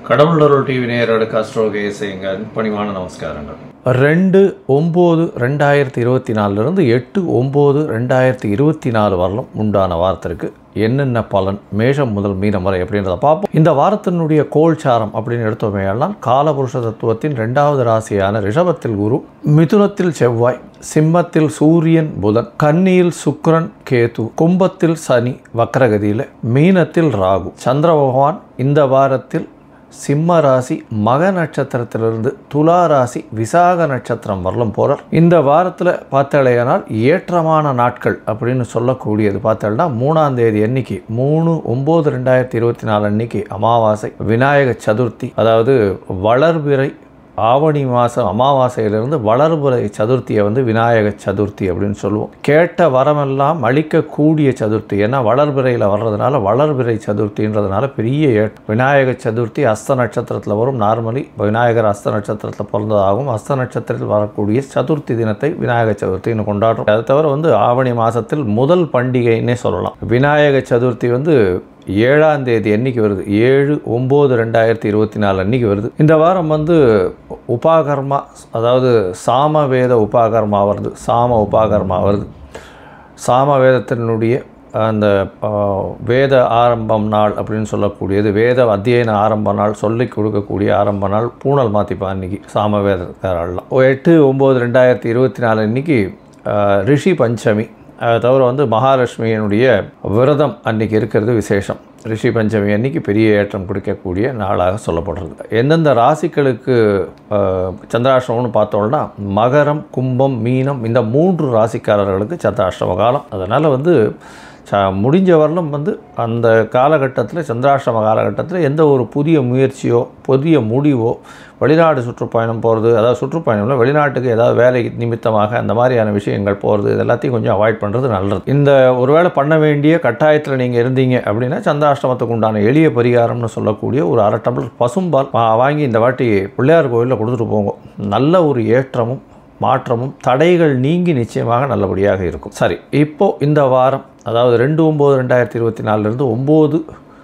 கடவுளருள் TV நேயர்களுக்கு அஸ்ட்ரோகே செய்யுங்க பணிவான நமஸ்காரங்கள் ரெண்டு ஒம்பது ரெண்டாயிரத்தி இருபத்தி நாலுலேருந்து எட்டு ஒம்பது ரெண்டாயிரத்தி இருபத்தி நாலு வரலும் உண்டான வாரத்திற்கு என்னென்ன பலன் மேஷம் முதல் மீனம் வரை அப்படின்றத பார்ப்போம் இந்த வாரத்தினுடைய கோல்சாரம் அப்படின்னு எடுத்தோமேயானால் காலபுருஷ தத்துவத்தின் ரெண்டாவது ராசியான ரிஷபத்தில் குரு மிதுனத்தில் செவ்வாய் சிம்மத்தில் சூரியன் புதன் கன்னியில் சுக்கிரன் கேது கும்பத்தில் சனி வக்கரகதியில் மீனத்தில் ராகு சந்திர பகவான் இந்த வாரத்தில் சிம்ம ராசி மக நட்சத்திரத்திலிருந்து துலா ராசி விசாக நட்சத்திரம் வரலும் போகிறார் இந்த வாரத்தில் பார்த்தாலேயானால் ஏற்றமான நாட்கள் அப்படின்னு சொல்லக்கூடியது பார்த்தோம்னா மூணாம் தேதி அன்னைக்கு மூணு ஒம்பது ரெண்டாயிரத்தி இருபத்தி நாலு அன்னைக்கு அமாவாசை விநாயக சதுர்த்தி அதாவது வளர்பிறை ஆவணி மாதம் அமாவாசையிலிருந்து வளர்புறை சதுர்த்தியை வந்து விநாயக சதுர்த்தி அப்படின்னு சொல்லுவோம் கேட்ட வரமெல்லாம் அளிக்கக்கூடிய சதுர்த்தி ஏன்னா வளர்பிறையில் வர்றதுனால வளர்பிறை சதுர்த்தின்றதுனால பெரிய ஏட் விநாயக சதுர்த்தி அஸ்த நட்சத்திரத்தில் வரும் நார்மலி விநாயகர் அஸ்த நட்சத்திரத்தில் பிறந்ததாகவும் அஸ்த நட்சத்திரத்தில் வரக்கூடிய சதுர்த்தி தினத்தை விநாயக சதுர்த்தின்னு கொண்டாடுறோம் அதை தவிர வந்து ஆவணி மாதத்தில் முதல் பண்டிகைன்னே சொல்லலாம் விநாயக சதுர்த்தி வந்து ஏழாம் தேதி என்னைக்கு வருது ஏழு ஒம்பது ரெண்டாயிரத்தி இருபத்தி நாலு அன்னைக்கு வருது இந்த வாரம் வந்து உபாகர்மா அதாவது சாம வேத உபாகர்மா வருது சாம உபாகர்மா வருது சாம வேதத்தினுடைய அந்த ஆ, வேத ஆரம்பம் நாள் அப்படின்னு சொல்லக்கூடியது வேத அத்தியன ஆரம்ப நாள் சொல்லிக் கொடுக்கக்கூடிய ஆரம்ப நாள் பூனல் மாத்திப்பா அன்னைக்கு சாம வேதக்காரெல்லாம் எட்டு ஒம்பது ரெண்டாயிரத்தி இருபத்தி நாலு அன்னைக்கு ஆ, ரிஷி பஞ்சமி அதை தவிர வந்து மகாலட்சுமியினுடைய விரதம் அன்னைக்கு இருக்கிறது விசேஷம் ரிஷி பஞ்சமி அன்னைக்கு பெரிய ஏற்றம் கொடுக்கக்கூடிய நாளாக சொல்லப்படுறது எந்தெந்த ராசிகளுக்கு அஹ், சந்திராஷ்டமம்னு பார்த்தோம்னா மகரம் கும்பம் மீனம் இந்த மூன்று ராசிக்காரர்களுக்கு சந்திராஷ்டம காலம் அதனால் வந்து ச முடிஞ்ச வரலும் வந்து அந்த காலகட்டத்தில் சந்திராஷ்டம காலகட்டத்தில் எந்த ஒரு புதிய முயற்சியோ புதிய முடிவோ வெளிநாடு சுற்றுப்பயணம் போகிறது அதாவது சுற்றுப்பயணம்ல வெளிநாட்டுக்கு ஏதாவது வேலை நிமித்தமாக அந்த மாதிரியான விஷயங்கள் போகிறது இது எல்லாத்தையும் கொஞ்சம் அவாய்ட் பண்ணுறது நல்லது இந்த ஒருவேளை பண்ண வேண்டிய கட்டாயத்தில் நீங்கள் இருந்தீங்க அப்படின்னா சந்திராஷ்டமத்துக்கு உண்டான எளிய பரிகாரம்னு சொல்லக்கூடிய ஒரு அரை டம்ளர் பசும்பால் வா- வாங்கி இந்த வாட்டி பிள்ளையார் கோயிலில் கொடுத்துட்டு போங்க நல்ல ஒரு ஏற்றமும் மாற்றமும் தடைகள் நீங்கி நிச்சயமாக நல்லபடியாக இருக்கும் சரி இப்போ இந்த வாரம் அதாவது ரெண்டு ஒம்பது ரெண்டாயிரத்தி இருபத்தி நாலுலேருந்து ஒம்பது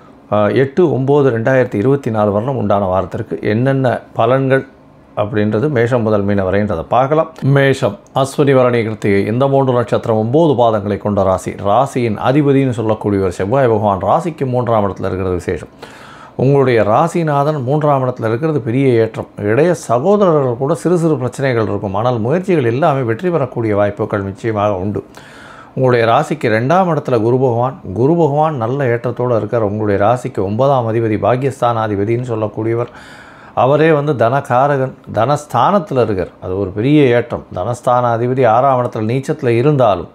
எட்டு ஒம்பது ரெண்டாயிரத்தி இருபத்தி நாலு வரலும் உண்டான வாரத்திற்கு என்னென்ன பலன்கள் அப்படின்றது மேஷம் முதல் மீன வரைன்றதை பார்க்கலாம் மேஷம் அஸ்வினி வரணி கிருத்திகை இந்த மூன்று நட்சத்திரம் ஒம்பது பாதங்களை கொண்ட ராசி ராசியின் அதிபதினு சொல்லக்கூடியவர் செவ்வாய் பகவான் ராசிக்கு மூன்றாம் இடத்துல இருக்கிறது விசேஷம் உங்களுடைய ராசிநாதன் மூன்றாம் இடத்துல இருக்கிறது பெரிய ஏற்றம் இடைய சகோதரர்கள் கூட சிறு சிறு பிரச்சனைகள் இருக்கும் ஆனால் முயற்சிகள் எல்லாமே வெற்றி பெறக்கூடிய வாய்ப்புகள் நிச்சயமாக உண்டு உங்களுடைய ராசிக்கு ரெண்டாம் இடத்துல குரு பகவான் குரு பகவான் நல்ல ஏற்றத்தோடு இருக்கார் உங்களுடைய ராசிக்கு ஒன்பதாம் அதிபதி பாக்கியஸ்தானாதிபதினு சொல்லக்கூடியவர் அவரே வந்து தனகாரகன் தனஸ்தானத்தில் இருக்கார் அது ஒரு பெரிய ஏற்றம் தனஸ்தான அதிபதி ஆறாம் இடத்துல நீச்சத்தில் இருந்தாலும்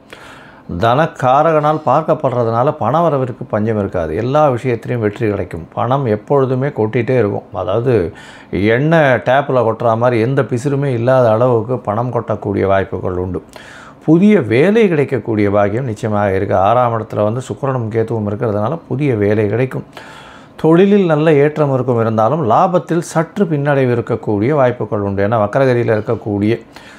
தனக்காரகனால் பார்க்கப்படுறதுனால பண வரவிற்கு பஞ்சம் இருக்காது எல்லா விஷயத்திலையும் வெற்றி கிடைக்கும் பணம் எப்பொழுதுமே கொட்டிகிட்டே இருக்கும் அதாவது எண்ணெய் டேப்பில் கொட்டுற மாதிரி எந்த பிசிறுமே இல்லாத அளவுக்கு பணம் கொட்டக்கூடிய வாய்ப்புகள் உண்டு புதிய வேலை கிடைக்கக்கூடிய பாக்கியம் நிச்சயமாக இருக்குது ஆறாம் இடத்துல வந்து சுக்கிரனும் கேத்துவும் இருக்கிறதுனால புதிய வேலை கிடைக்கும் தொழிலில் நல்ல ஏற்றம் இருக்கும் இருந்தாலும் லாபத்தில் சற்று பின்னடைவு இருக்கக்கூடிய வாய்ப்புகள் உண்டு ஏன்னா வக்கரகதியில் இருக்கக்கூடிய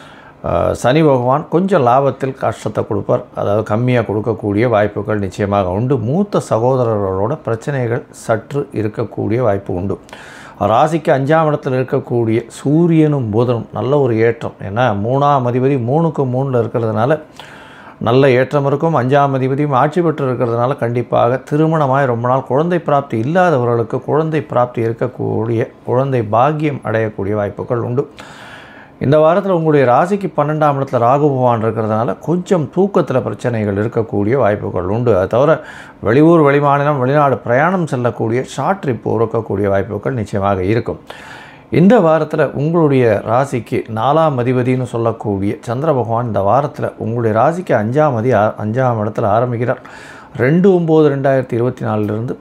அஹ், சனி பகவான் கொஞ்சம் லாபத்தில் கஷ்டத்தை கொடுப்பார் அதாவது கம்மியாக கொடுக்கக்கூடிய வாய்ப்புகள் நிச்சயமாக உண்டு மூத்த சகோதரர்களோட பிரச்சனைகள் சற்று இருக்கக்கூடிய வாய்ப்பு உண்டு ராசிக்கு அஞ்சாம் இடத்தில் இருக்கக்கூடிய சூரியனும் புதனும் நல்ல ஒரு ஏற்றம் ஏன்னா மூணாம் அதிபதி மூணுக்கு மூணில் இருக்கிறதுனால நல்ல ஏற்றம் இருக்கும் அஞ்சாம் அதிபதியும் ஆட்சி பெற்று இருக்கிறதுனால கண்டிப்பாக திருமணமாய் ரொம்ப நாள் குழந்தை பிராப்தி இல்லாதவர்களுக்கு குழந்தை பிராப்தி இருக்கக்கூடிய குழந்தை பாக்கியம் அடையக்கூடிய வாய்ப்புகள் உண்டு இந்த வாரத்தில் உங்களுடைய ராசிக்கு பன்னெண்டாம் இடத்துல ராகு பகவான் இருக்கிறதுனால கொஞ்சம் தூக்கத்தில் பிரச்சனைகள் இருக்கக்கூடிய வாய்ப்புகள் உண்டு அது தவிர வெளியூர் வெளிமாநிலம் வெளிநாடு பிரயாணம் செல்லக்கூடிய ஷார்ட் ட்ரிப் இருக்கக்கூடிய வாய்ப்புகள் நிச்சயமாக இருக்கும் இந்த வாரத்தில் உங்களுடைய ராசிக்கு நாலாம் அதிபதினு சொல்லக்கூடிய சந்திர பகவான் இந்த வாரத்தில் உங்களுடைய ராசிக்கு அஞ்சாம் அதி அஞ்சாம் இடத்துல ஆரம்பிக்கிறார் ரெண்டு ஒம்பது ரெண்டாயிரத்தி இருபத்தி நாலுலேருந்து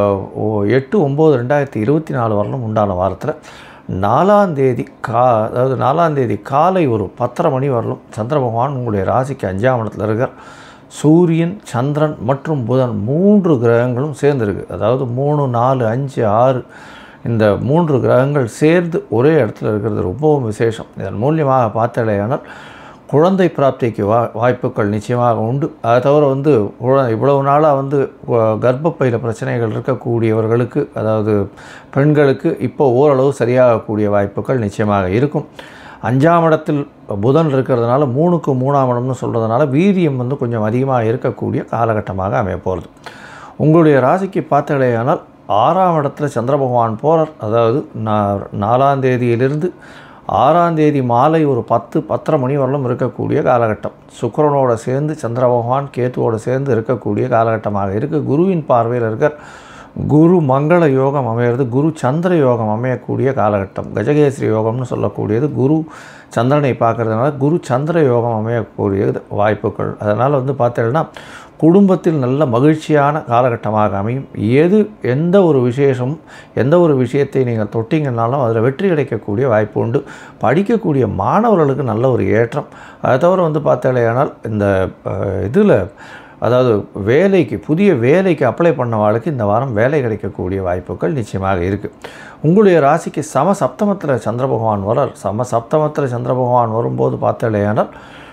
எட்டு ஒம்பது ரெண்டாயிரத்தி இருபத்தி நாலு வரலும் உண்டான வாரத்தில் நாலாம் தேதி கா அதாவது நாலாம் தேதி காலை ஒரு பத்தரை மணி வரலும் சந்திர பகவான் உங்களுடைய ராசிக்கு அஞ்சாம் இடத்துல இருக்கார் சூரியன் சந்திரன் மற்றும் புதன் மூன்று கிரகங்களும் சேர்ந்துருக்கு அதாவது மூணு நாலு அஞ்சு ஆறு இந்த மூன்று கிரகங்கள் சேர்ந்து ஒரே இடத்துல இருக்கிறது ரொம்பவும் விசேஷம் இதன் மூலியமாக பார்த்தாலேயானால் குழந்தை பிராப்திக்கு வா வாய்ப்புகள் நிச்சயமாக உண்டு அதை தவிர வந்து குழ- இவ்வளவு நாளாக வந்து அஹ், கர்ப்பப்பையில் பிரச்சனைகள் இருக்கக்கூடியவர்களுக்கு அதாவது பெண்களுக்கு இப்போ ஓரளவு சரியாகக்கூடிய வாய்ப்புகள் நிச்சயமாக இருக்கும் அஞ்சாம் இடத்தில் புதன் இருக்கிறதுனால மூணுக்கு மூணாம் இடம்னு சொல்கிறதுனால வீரியம் வந்து கொஞ்சம் அதிகமாக இருக்கக்கூடிய காலகட்டமாக அமைய போகிறது உங்களுடைய ராசிக்கு பார்த்தீங்களேயானால் ஆறாம் இடத்துல சந்திர பகவான் போகிறார் அதாவது நா- நாலாம் தேதியிலிருந்து ஆறாம் தேதி மாலை ஒரு பத்து பத்தரை மணி வரலும் இருக்கக்கூடிய காலகட்டம் சுக்கிரனோட சேர்ந்து சந்திர பகவான் கேத்துவோடு சேர்ந்து இருக்கக்கூடிய காலகட்டமாக இருக்குது குருவின் பார்வையில் இருக்க குரு மங்கள யோகம் அமையிறது குரு சந்திர யோகம் அமையக்கூடிய காலகட்டம் கஜகேசரி யோகம்னு சொல்லக்கூடியது குரு சந்திரனை பார்க்கறதுனால குரு சந்திர யோகம் அமையக்கூடியது வாய்ப்புகள் அதனால் வந்து பார்த்தீங்கன்னா குடும்பத்தில் நல்ல மகிழ்ச்சியான காலகட்டமாக அமையும் எது எந்த ஒரு விசேஷமும் எந்த ஒரு விஷயத்தை நீங்கள் தொட்டிங்கனாலும் அதில் வெற்றி கிடைக்கக்கூடிய வாய்ப்பு உண்டு படிக்கக்கூடிய மாணவர்களுக்கு நல்ல ஒரு ஏற்றம் அதை தவிர வந்து பார்த்தாலேயானால் இந்த இதில் அதாவது வேலைக்கு புதிய வேலைக்கு அப்ளை பண்ணவாளுக்கு இந்த வாரம் வேலை கிடைக்கக்கூடிய வாய்ப்புகள் நிச்சயமாக இருக்குது உங்களுடைய ராசிக்கு சம சப்தமத்தில் சந்திர பகவான் வரார் சம சப்தமத்தில் சந்திர பகவான் வரும்போது பார்த்தாலேயானால்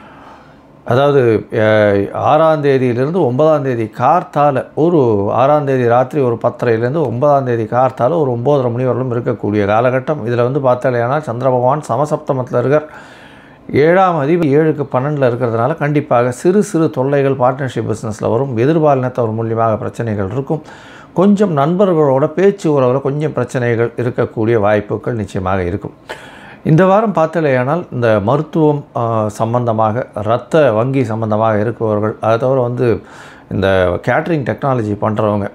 அதாவது அஹ், ஆறாம் தேதியிலிருந்து ஒன்பதாம் தேதி கார்த்தால ஒரு ஆறாம் தேதி ராத்திரி ஒரு பத்தரையிலேருந்து ஒன்பதாம் தேதி கார்த்தால ஒரு ஒம்போதரை மணி வரலும் இருக்கக்கூடிய காலகட்டம் இதில் வந்து பார்த்தாலேனா சந்திர பகவான் சமசப்தமத்தில் இருக்கார் ஏழாம் அதிபதி ஏழுக்கு பன்னெண்டில் இருக்கிறதுனால கண்டிப்பாக சிறு சிறு தொல்லைகள் பார்ட்னர்ஷிப் பிஸ்னஸில் வரும் எதிர்பாலினத்தவர் மூலியமாக பிரச்சனைகள் இருக்கும் கொஞ்சம் நண்பர்களோட பேச்சு உறவில் கொஞ்சம் பிரச்சனைகள் இருக்கக்கூடிய வாய்ப்புகள் நிச்சயமாக இருக்கும் இந்த வாரம் பார்த்தலையானால் இந்த மருத்துவம் ஆ, சம்பந்தமாக இரத்த வங்கி சம்பந்தமாக இருப்பவர்கள் அதை தவிர வந்து இந்த கேட்ரிங் டெக்னாலஜி பண்ணுறவங்க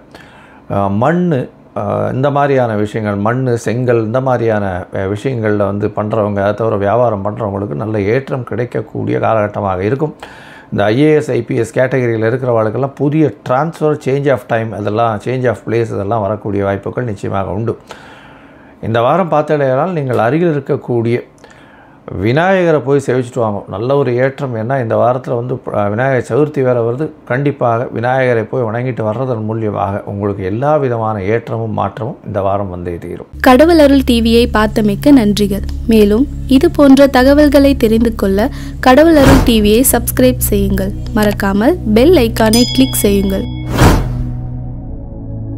மண் இந்த மாதிரியான விஷயங்கள் மண் செங்கல் இந்த மாதிரியான விஷயங்களில் வந்து பண்ணுறவங்க அதை தவிர வியாபாரம் பண்ணுறவங்களுக்கு நல்ல ஏற்றம் கிடைக்கக்கூடிய காலகட்டமாக இருக்கும் இந்த ஐஏஎஸ் ஐபிஎஸ் கேட்டகரியில் இருக்கிறவர்களுக்கெல்லாம் புதிய ட்ரான்ஸ்ஃபர் சேஞ்ச் ஆஃப் டைம் அதெல்லாம் சேஞ்ச் ஆஃப் பிளேஸ் இதெல்லாம் வரக்கூடிய வாய்ப்புகள் நிச்சயமாக உண்டு இந்த வாரம் பார்த்தாலேயானால் நீங்கள் அருகில் இருக்கக்கூடிய விநாயகரை போய் சேவிச்சுட்டு வாங்க நல்ல ஒரு ஏற்றம் ஏன்னா இந்த வாரத்தில் வந்து அஹ், விநாயகர் சதுர்த்தி வேறு வருது கண்டிப்பாக விநாயகரை போய் வணங்கிட்டு வர்றதன் மூலியமாக உங்களுக்கு எல்லா விதமான ஏற்றமும் மாற்றமும் இந்த வாரம் வந்தே தீரும் கடவுள் அருள் டிவியை பார்த்தமைக்க நன்றிகள் மேலும் இது போன்ற தகவல்களை தெரிந்து கொள்ள கடவுள் அருள் டிவியை சப்ஸ்கிரைப் செய்யுங்கள் மறக்காமல் பெல் ஐக்கானை கிளிக் செய்யுங்கள்